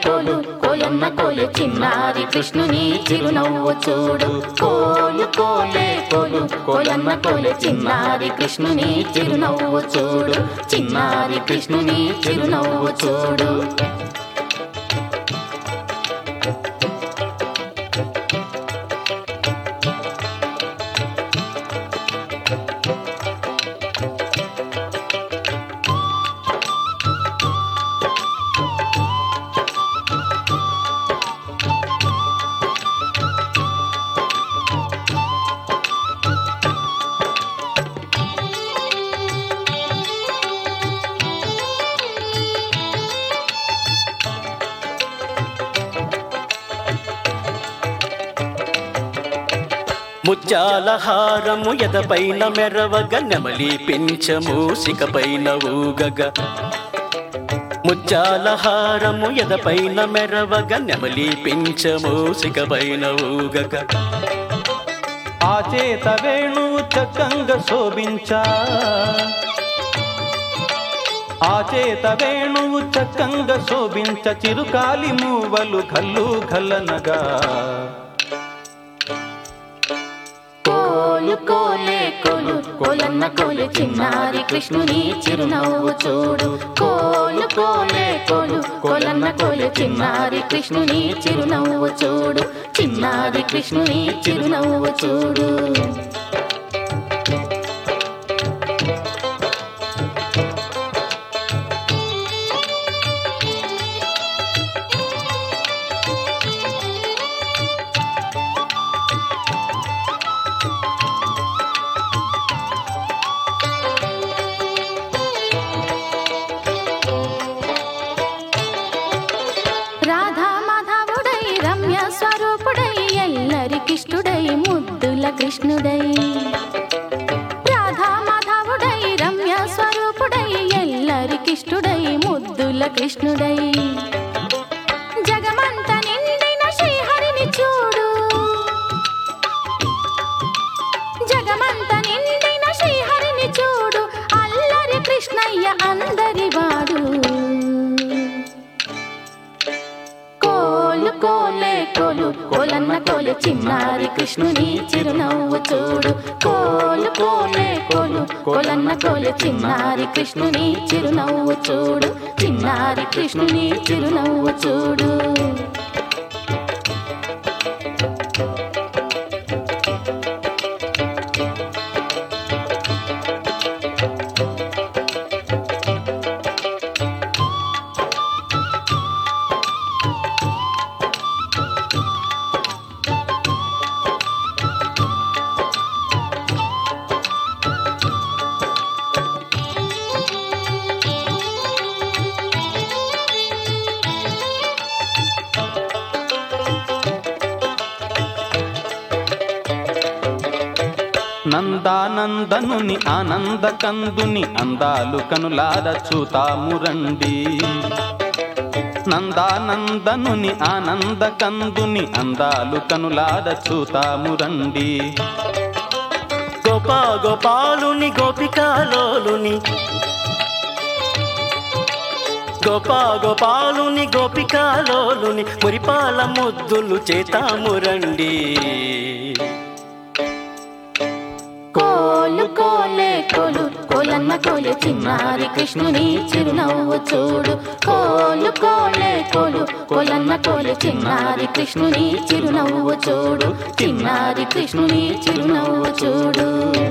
కోలు కోలన్న కోలు చిన్నారి కృష్ణుని చిరునవ్వు చూడు కోలు కోలే కోలు కోలన్న కోలు చిన్నారి కృష్ణుని చిరునవ్వు చూడు చిన్నారి కృష్ణుని చిరునవ్వు చూడు ముత్యాల హారము ఎదపైన మెరవగ నెమలి పింఛము సికపైన ఊగగ ముత్యాల హారము ఎదపైన మెరవగ నెమలి పింఛము సికపైన ఊగగ ఆ చేత వేణువు చక్కంగా శోభించా ఆ చేత వేణువు చక్కంగా శోభించ చిరుకాలి మూవలు కల్లు కల్లనగా కోలు కోలే కోలు కోలన్న కోలు చిన్నారి కృష్ణుని చిరునవ్వు చూడు కోలు కోలే కోలు కోలన్న కోలు చిన్నారి కృష్ణుని చిరునవ్వు చూడు చిన్నారి కృష్ణుని చిరునవ్వు చూడు రాధా మాధవుడై రమ్య స్వరూపుడై ఎల్లరికిష్టుడై ముద్దుల కృష్ణుడై రాధా మాధవుడై రమ్య స్వరూపుడై ఎల్లరికిష్టుడై ముద్దుల కృష్ణుడై జగమంత నిండిన శ్రీహరిని చూడు జగమంత నిండిన శ్రీహరిని చూడు అల్లరి కృష్ణయ్య అందరి వాడు కోలు కోలే కోలు కోలన్న కోలు చిన్నారి కృష్ణుని చిరునవ్వు చూడు కోలు కోలే కోలు కోలన్న కోలు చిన్నారి కృష్ణుని చిరునవ్వు చూడు చిన్నారి కృష్ణుని చిరునవ్వు చూడు నందానందనుని ఆనంద కందుని అందాలు కనులార చూతాము రండి నందానందనుని ఆనంద కందుని అందాలు కనులార చూతాము రండి గోపా గోపాలుని గోపికాలోలుని గోపా గోపాలుని గోపికాలోలుని మురిపాల ముద్దులు చేతాము రండి కోలు కోలే కోలు కోలన్న కోలు చిన్నారి కృష్ణుని చిరునవ్వు చూడు కోలు కోలే కోలు కోలన్న కోలు చిన్నారి కృష్ణుని చిరునవ్వు చూడు చిన్నారి కృష్ణుని చిరునవ్వు చూడు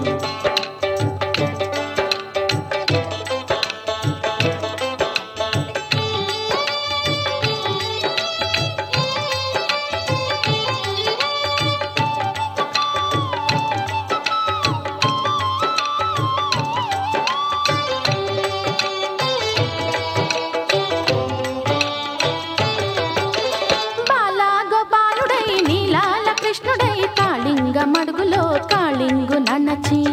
బాలా గోపాలుడై నీలాల కృష్ణుడై కాళింగ మడుగులో కాళింగు నన్నచి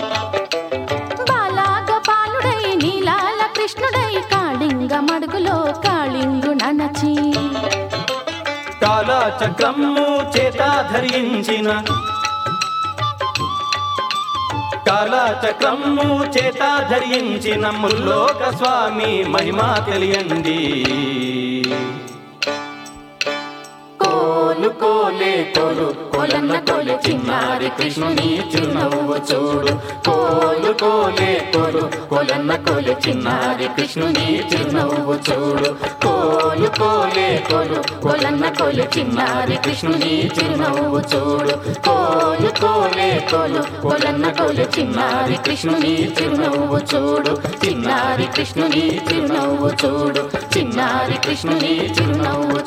బాలా గోపాలుడై నీలాల కృష్ణుడై కాళింగ మడుగులో కాళింగు నన్నచి కాలా చక్రము చేత ధరించిన కాలా చక్రము చేత ధరించిన ముల్లోక స్వామి మహిమా తెలియండి కోలు కోలన్న కోలు చిన్నారి కృష్ణుని చిరునవ్వు చూడు కోలు కోలే కోలు కోలన్న కోలు చిన్నారి కృష్ణుని చిరునవ్వు చూడు కోలు కోలే కోలు కోలన్న కోలు చిన్నారి కృష్ణుని చిరునవ్వు చూడు కోలు కోలే కోలు కోలన్న కోలు చిన్నారి కృష్ణుని చిరునవ్వు చూడు చిన్నారి కృష్ణుని చిరునవ్వు చూడు చిన్నారి కృష్ణుని చిరునవ్వు